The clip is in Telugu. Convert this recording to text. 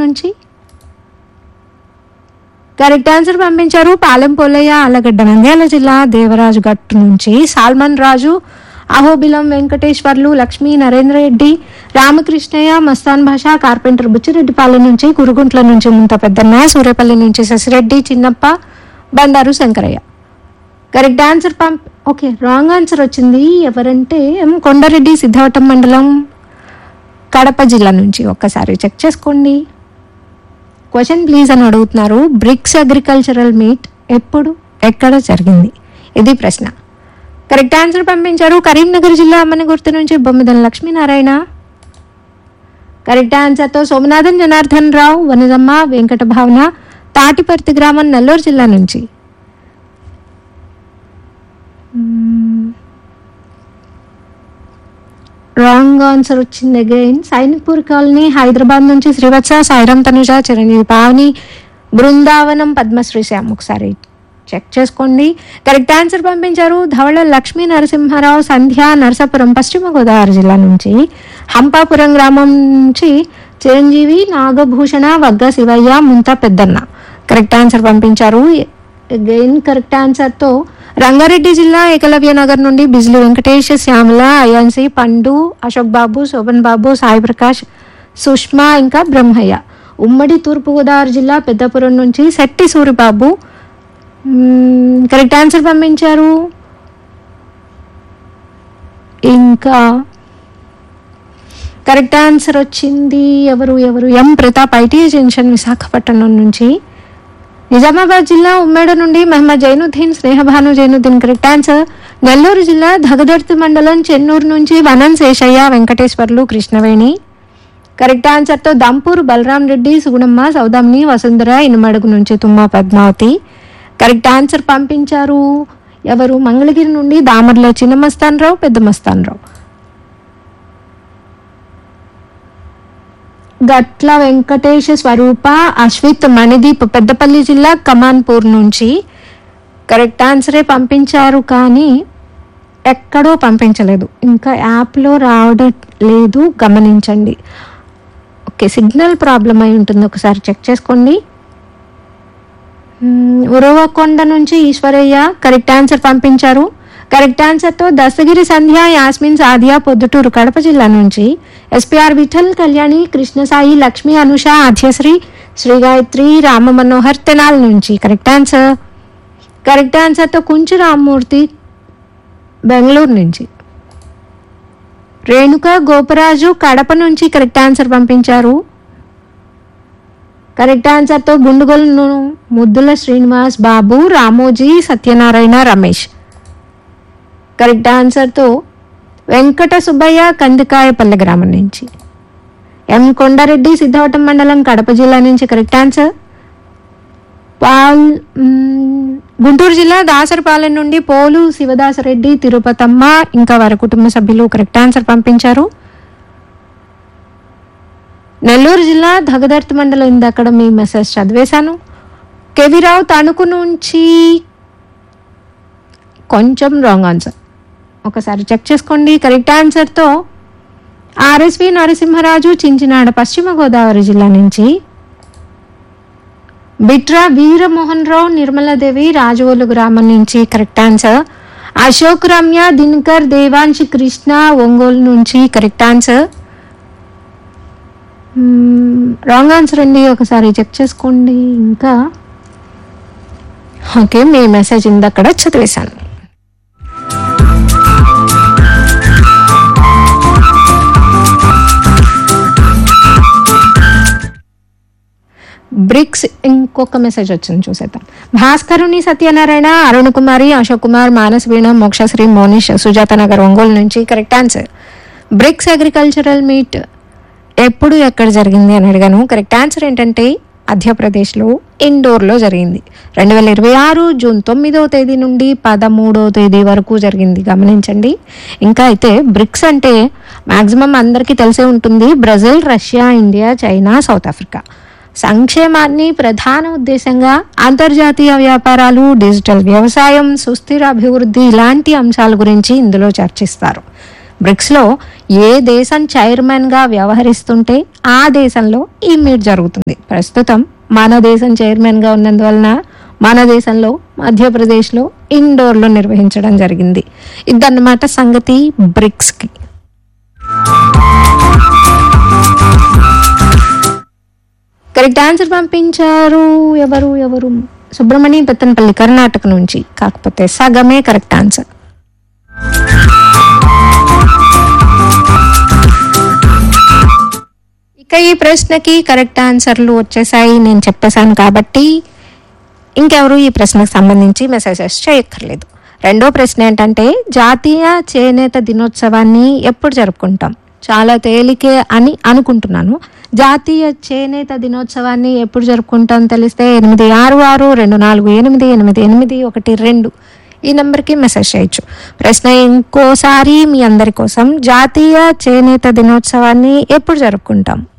నుంచి కరెక్ట్ ఆన్సర్ పంపించారు పాలెం పోలయ్య ఆలగడ్డ నంద్యాల జిల్లా దేవరాజు గట్టు నుంచి సాల్మన్ రాజు అహోబిలం వెంకటేశ్వర్లు లక్ష్మీ నరేంద్ర రెడ్డి రామకృష్ణయ్య మస్తాన్ భాష కార్పెంటర్ బుచ్చిరెడ్డిపాలెం నుంచి కురుగుంట్ల నుంచి ముంత పెద్దన్న సూర్యపల్లి నుంచి శశిరెడ్డి చిన్నప్ప బండారు శంకరయ్య కరెక్ట్ ఆన్సర్ పంప్ ఓకే రాంగ్ ఆన్సర్ వచ్చింది ఎవరంటే ఎం కొండారెడ్డి సిద్ధవటం మండలం కడప జిల్లా నుంచి ఒక్కసారి చెక్ చేసుకోండి క్వశ్చన్ ప్లీజ్ అని అడుగుతున్నారు బ్రిక్స్ అగ్రికల్చరల్ మీట్ ఎప్పుడు ఎక్కడ జరిగింది ఇది ప్రశ్న కరెక్ట్ ఆన్సర్ పంపించారు కరీంనగర్ జిల్లా అమ్మని గుర్తు నుంచి బొమ్మిదల లక్ష్మీనారాయణ కరెక్ట్ ఆన్సర్తో సోమనాథన్ జనార్దన్ రావు వనజమ్మ వెంకట భావన తాటిపర్తి గ్రామం నెల్లూరు జిల్లా నుంచి రాంగ్ ఆన్సర్ వచ్చింది అగైన్ సైనిక్పూర్ కాలనీ హైదరాబాద్ నుంచి శ్రీవత్స సాయిరామ్ తనుజ చిరంజీవి పావని బృందావనం పద్మశ్రీ శ్యామ్ ఒకసారి చెక్ చేసుకోండి కరెక్ట్ ఆన్సర్ పంపించారు ధవళ లక్ష్మీ నరసింహారావు సంధ్య నరసాపురం పశ్చిమ గోదావరి జిల్లా నుంచి హంపాపురం గ్రామం నుంచి చిరంజీవి నాగభూషణ వగ్గ శివయ్య ముంత పెద్దన్న కరెక్ట్ ఆన్సర్ పంపించారు అగైన్ కరెక్ట్ ఆన్సర్తో రంగారెడ్డి జిల్లా ఏకలవ్య నగర్ నుండి బిజ్లి వెంకటేష్ శ్యామల అయాన్సి పండు అశోక్ బాబు శోభన్ బాబు సాయి ప్రకాష్ సుష్మా ఇంకా బ్రహ్మయ్య ఉమ్మడి తూర్పుగోదావరి జిల్లా పెద్దపురం నుంచి శెట్టి సూరిబాబు మ్మ్, కరెక్ట్ ఆన్సర్ పంపించారు ఇంకా కరెక్ట్ ఆన్సర్ వచ్చింది ఎవరు ఎవరు M Pratap ITI junction Visakhapatnam నుంచి నిజామాబాద్ జిల్లా ఉమ్మేడ నుండి మహమ్మద్ జైనుద్దీన్ స్నేహభాను జైనుద్దీన్ కరెక్ట్ ఆన్సర్ నెల్లూరు జిల్లా ధగదర్తి మండలం చెన్నూరు నుంచి వనం శేషయ్య వెంకటేశ్వర్లు కృష్ణవేణి కరెక్ట్ ఆన్సర్తో దంపూర్ బలరాం రెడ్డి సుగుణమ్మ సౌదామిని వసుంధర ఇనుమడుగు నుంచి తుమ్మ పద్మావతి కరెక్ట్ ఆన్సర్ పంపించారు ఎవరు మంగళగిరి నుండి దామర్ల చిన్న మస్తాన్ రావు పెద్ద మస్తాన్ రావు గట్ల వెంకటేశ స్వరూప అశ్విత్ మణిదీప్ పెద్దపల్లి జిల్లా కమాన్పూర్ నుంచి కరెక్ట్ ఆన్సరే పంపించారు కానీ ఎక్కడో పంపించలేదు ఇంకా యాప్లో రావడం లేదు గమనించండి ఓకే సిగ్నల్ ప్రాబ్లం అయి ఉంటుంది ఒకసారి చెక్ చేసుకోండి మ్మ్, ఉరవకొండ నుంచి ఈశ్వరయ్య కరెక్ట్ ఆన్సర్ పంపించారు కరెక్ట్ ఆన్సర్తో దస్తగిరి సంధ్య యాస్మిన్ సాదియా పొద్దుటూరు కడప జిల్లా నుంచి ఎస్పీఆర్ విఠల్ కళ్యాణి కృష్ణసాయి లక్ష్మి అనుష ఆధ్యశ్రీ శ్రీ గాయత్రి రామ మనోహర్ తెనాల్ నుంచి కరెక్ట్ ఆన్సర్ కరెక్ట్ ఆన్సర్తో కుంచు రామ్మూర్తి బెంగళూరు నుంచి రేణుక గోపరాజు కడప నుంచి కరెక్ట్ ఆన్సర్ పంపించారు కరెక్ట్ ఆన్సర్తో గుండుగోలు ముద్దుల శ్రీనివాస్ బాబు రామోజీ సత్యనారాయణ రమేష్ కరెక్ట్ ఆన్సర్తో వెంకట సుబ్బయ్య కందికాయపల్లె గ్రామం నుంచి ఎం కొండారెడ్డి సిద్ధవటం మండలం కడప జిల్లా నుంచి కరెక్ట్ ఆన్సర్ పాల్ మ్, గుంటూరు జిల్లా దాసరపాలెం నుండి పోలు శివదాసరెడ్డి తిరుపతమ్మ ఇంకా వారి కుటుంబ సభ్యులు కరెక్ట్ ఆన్సర్ పంపించారు నెల్లూరు జిల్లా దగదర్తి మండలం ఇందక్కడ మీ మెసేజ్ చదివేశాను కెవిరావు తణుకు నుంచి కొంచెం రాంగ్ ఆన్సర్ ఒకసారి చెక్ చేసుకోండి కరెక్ట్ ఆన్సర్తో ఆర్ఎస్వి నరసింహరాజు చించినాడ పశ్చిమ గోదావరి జిల్లా నుంచి బిట్రా వీరమోహన్ రావు నిర్మలాదేవి రాజవోలు గ్రామం నుంచి కరెక్ట్ ఆన్సర్ అశోక్ రమ్య దినకర్ దేవాంశి కృష్ణ ఒంగోలు నుంచి కరెక్ట్ ఆన్సర్ రాంగ్ ఆన్సర్ అండి ఒకసారి చెక్ చేసుకోండి ఇంకా ఓకే మీ మెసేజ్ ఇందక్కడ చదివేశాను బ్రిక్స్ ఇంకొక మెసేజ్ వచ్చింది చూసేద్దాం భాస్కరుని సత్యనారాయణ అరుణ్ కుమారి అశోక్ కుమార్ మానస్ వీణ మోక్షశ్రీ మోనిష్ సుజాత నగర్ ఒంగోలు నుంచి correct answer BRICS agricultural meet ఎప్పుడు ఎక్కడ జరిగింది అని అడిగాను కరెక్ట్ ఆన్సర్ ఏంటంటే మధ్యప్రదేశ్లో ఇండోర్లో జరిగింది రెండు వేల ఇరవై ఆరు జూన్ తొమ్మిదవ తేదీ నుండి పదమూడవ తేదీ వరకు జరిగింది గమనించండి ఇంకా అయితే బ్రిక్స్ అంటే మాక్సిమం అందరికీ తెలిసే ఉంటుంది Brazil Russia India China South Africa సంక్షేమాన్ని ప్రధాన ఉద్దేశంగా అంతర్జాతీయ వ్యాపారాలు డిజిటల్ వ్యవసాయం సుస్థిర అభివృద్ధి ఇలాంటి అంశాల గురించి ఇందులో చర్చిస్తారు బ్రిక్స్లో ఏ దేశం చైర్మన్గా వ్యవహరిస్తుంటే ఆ దేశంలో ఈ మీట్ జరుగుతుంది ప్రస్తుతం మన దేశం చైర్మన్గా ఉన్నందువలన మన దేశంలో మధ్యప్రదేశ్లో ఇండోర్లో నిర్వహించడం జరిగింది ఇదన్నమాట సంగతి బ్రిక్స్కి కరెక్ట్ ఆన్సర్ పంపించారు ఎవరు ఎవరు సుబ్రహ్మణ్య బెత్తనపల్లి కర్ణాటక నుంచి కాకపోతే సగమే కరెక్ట్ ఆన్సర్ ఇక ఈ ప్రశ్నకి కరెక్ట్ ఆన్సర్లు వచ్చేసాయి నేను చెప్పేశాను కాబట్టి ఇంకెవరు ఈ ప్రశ్నకు సంబంధించి మెసేజెస్ చేయక్కర్లేదు రెండో ప్రశ్న ఏంటంటే జాతీయ చేనేత దినోత్సవాన్ని ఎప్పుడు జరుపుకుంటాం చాలా తేలికే అని అనుకుంటున్నాను జాతీయ చేనేత దినోత్సవాన్ని ఎప్పుడు జరుపుకుంటాం తెలిస్తే ఎనిమిది ఆరు ఆరు రెండు నాలుగు ఎనిమిది ఎనిమిది ఎనిమిది ఒకటి రెండు ఈ నెంబర్కి మెసేజ్ చేయొచ్చు ప్రశ్న ఇంకోసారి మీ అందరి కోసం జాతీయ చేనేత దినోత్సవాన్ని ఎప్పుడు జరుపుకుంటాం